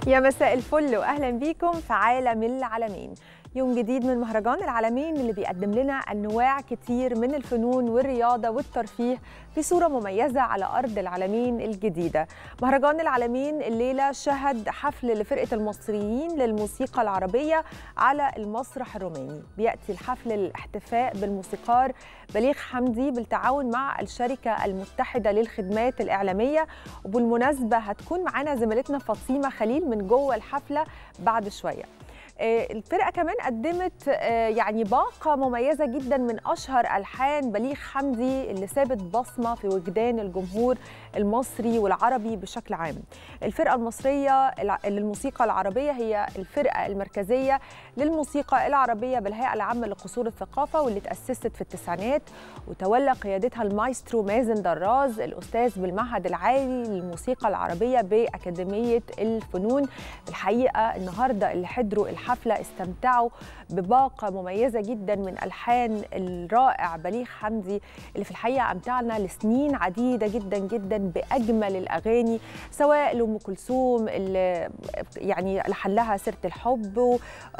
يا مساء الفل واهلا بيكم في عالم العالمين يوم جديد من مهرجان العالمين اللي بيقدم لنا انواع كتير من الفنون والرياضه والترفيه في صوره مميزه على ارض العالمين الجديده مهرجان العالمين الليله شهد حفل لفرقه المصريين للموسيقى العربيه على المسرح الروماني بياتي الحفل للاحتفاء بالموسيقار بليغ حمدي بالتعاون مع الشركه المتحده للخدمات الاعلاميه وبالمناسبه هتكون معانا زميلتنا فاطمه خليل من جوه الحفله بعد شويه الفرقه كمان قدمت يعني باقه مميزه جدا من اشهر الحان بليغ حمدي اللي سابت بصمه في وجدان الجمهور المصري والعربي بشكل عام. الفرقه المصريه للموسيقى العربيه هي الفرقه المركزيه للموسيقى العربيه بالهيئه العامه لقصور الثقافه واللي تاسست في التسعينات وتولى قيادتها المايسترو مازن دراز الاستاذ بالمعهد العالي للموسيقى العربيه باكاديميه الفنون. الحقيقه النهارده اللي حضروا الحفله استمتعوا بباقه مميزه جدا من الحان الرائع بليغ حمدي اللي في الحقيقه امتعنا لسنين عديده جدا جدا باجمل الاغاني سواء لام كلثوم اللي يعني لحلها سيره الحب و,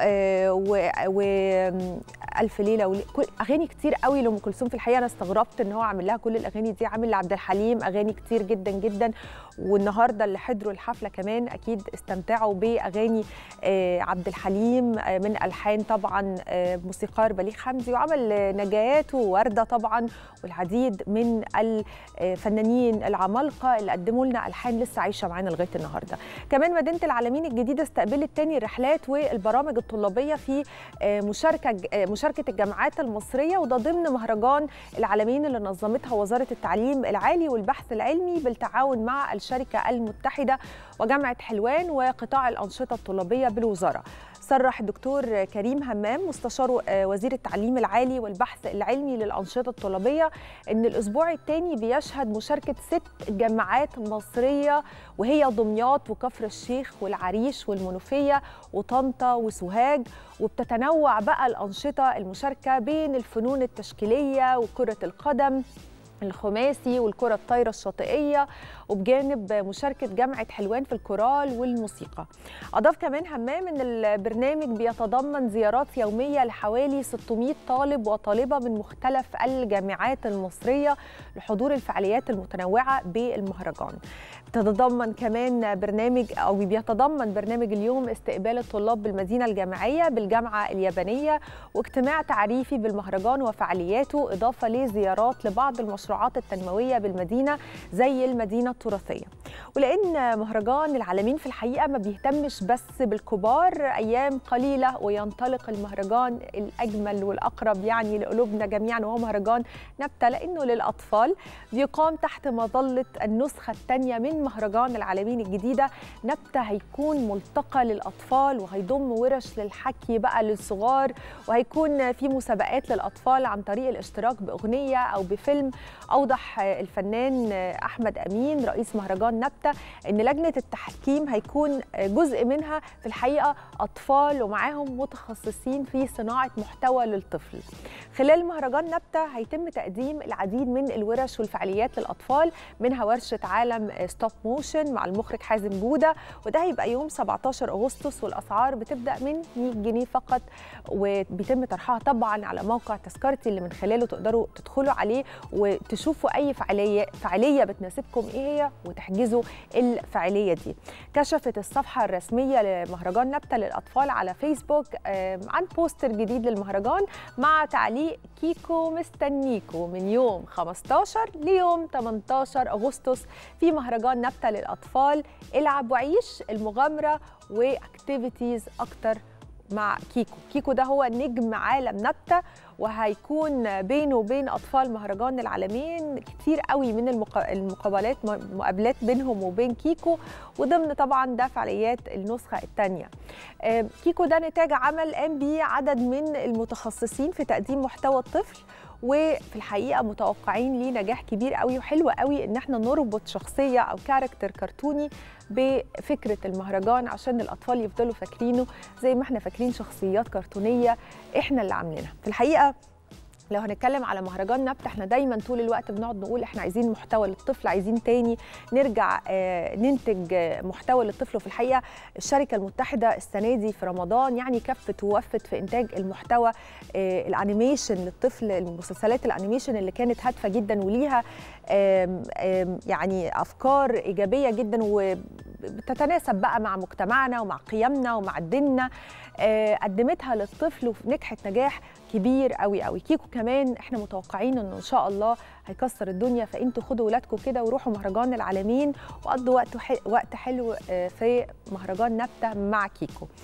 و... الف ليله ولي... كل اغاني كتير قوي لام كلثوم في الحقيقه انا استغربت ان هو عامل لها كل الاغاني دي عامل لعبد الحليم اغاني كتير جدا جدا والنهارده اللي حضروا الحفله كمان اكيد استمتعوا باغاني عبد الحليم من الحان طبعا موسيقار بليغ حمدي وعمل نجايات وورده طبعا والعديد من الفنانين العمالقه اللي قدموا لنا الحان لسه عايشه معانا لغايه النهارده كمان مدينه العالمين الجديده استقبلت تاني الرحلات والبرامج الطلابيه في مشاركه مشاركه الجامعات المصريه وده ضمن مهرجان العالمين اللي نظمتها وزاره التعليم العالي والبحث العلمي بالتعاون مع الشركه المتحده وجامعه حلوان وقطاع الانشطه الطلابيه بالوزاره صرح الدكتور كريم همام مستشار وزير التعليم العالي والبحث العلمي للأنشطة الطلابية أن الأسبوع الثاني بيشهد مشاركة ست جامعات مصرية وهي دمياط وكفر الشيخ والعريش والمنوفية وطنطا وسوهاج وبتتنوع بقى الأنشطة المشاركة بين الفنون التشكيلية وكرة القدم الخماسي والكرة الطايرة الشاطئية وبجانب مشاركة جامعة حلوان في الكورال والموسيقى أضاف كمان همام أن البرنامج بيتضمن زيارات يومية لحوالي 600 طالب وطالبة من مختلف الجامعات المصرية لحضور الفعاليات المتنوعة بالمهرجان تتضمن كمان برنامج أو بيتضمن برنامج اليوم استقبال الطلاب بالمدينة الجامعية بالجامعة اليابانية واجتماع تعريفي بالمهرجان وفعالياته إضافة لزيارات لبعض المشروعات التنموية بالمدينة زي المدينة التراثية ولأن مهرجان العالمين في الحقيقة ما بيهتمش بس بالكبار أيام قليلة وينطلق المهرجان الأجمل والأقرب يعني لقلوبنا جميعا وهو مهرجان نبتة لأنه للأطفال بيقام تحت مظلة النسخة الثانية من مهرجان العالمين الجديدة نبتة هيكون ملتقى للأطفال وهيضم ورش للحكي بقى للصغار وهيكون في مسابقات للأطفال عن طريق الاشتراك بأغنية أو بفيلم أوضح الفنان أحمد أمين رئيس مهرجان نبتة أن لجنة التحكيم هيكون جزء منها في الحقيقة أطفال ومعاهم متخصصين في صناعة محتوى للطفل خلال مهرجان نبتة هيتم تقديم العديد من الورش والفعاليات للأطفال منها ورشة عالم ستوب موشن مع المخرج حازم جودة وده هيبقى يوم 17 أغسطس والأسعار بتبدأ من 100 جنيه فقط وبيتم طرحها طبعا على موقع تذكرتي اللي من خلاله تقدروا تدخلوا عليه وتشوفوا أي فعالية فعالية بتناسبكم إيه هي وتحجزوا الفعالية دي كشفت الصفحة الرسمية لمهرجان نبتة للأطفال على فيسبوك عن بوستر جديد للمهرجان مع تعليق كيكو مستنيكو من يوم 15 ليوم 18 أغسطس في مهرجان نبتة للأطفال العب وعيش المغامرة واكتيفيتيز أكتر مع كيكو كيكو ده هو نجم عالم نبتة وهيكون بينه وبين أطفال مهرجان العالمين كتير قوي من المقابلات مقابلات بينهم وبين كيكو وضمن طبعا ده فعاليات النسخة الثانية كيكو ده نتاج عمل قام بيه عدد من المتخصصين في تقديم محتوى الطفل وفي الحقيقه متوقعين ليه نجاح كبير قوي وحلو قوي ان احنا نربط شخصيه او كاركتر كرتوني بفكره المهرجان عشان الاطفال يفضلوا فاكرينه زي ما احنا فاكرين شخصيات كرتونيه احنا اللي عاملينها في الحقيقه لو هنتكلم على مهرجان نبت احنا دايما طول الوقت بنقعد نقول احنا عايزين محتوى للطفل عايزين تاني نرجع اه ننتج محتوى للطفل وفي الحقيقه الشركه المتحده السنه دي في رمضان يعني كفت ووفت في انتاج المحتوى اه الانيميشن للطفل المسلسلات الانيميشن اللي كانت هادفه جدا وليها ام ام يعني افكار ايجابيه جدا وبتتناسب بقى مع مجتمعنا ومع قيمنا ومع ديننا اه قدمتها للطفل ونجحت نجاح كبير قوي قوي كيكو كمان احنا متوقعين انه ان شاء الله هيكسر الدنيا فانتوا خدوا ولادكم كده وروحوا مهرجان العالمين وقضوا وقت وقت حلو في مهرجان نبته مع كيكو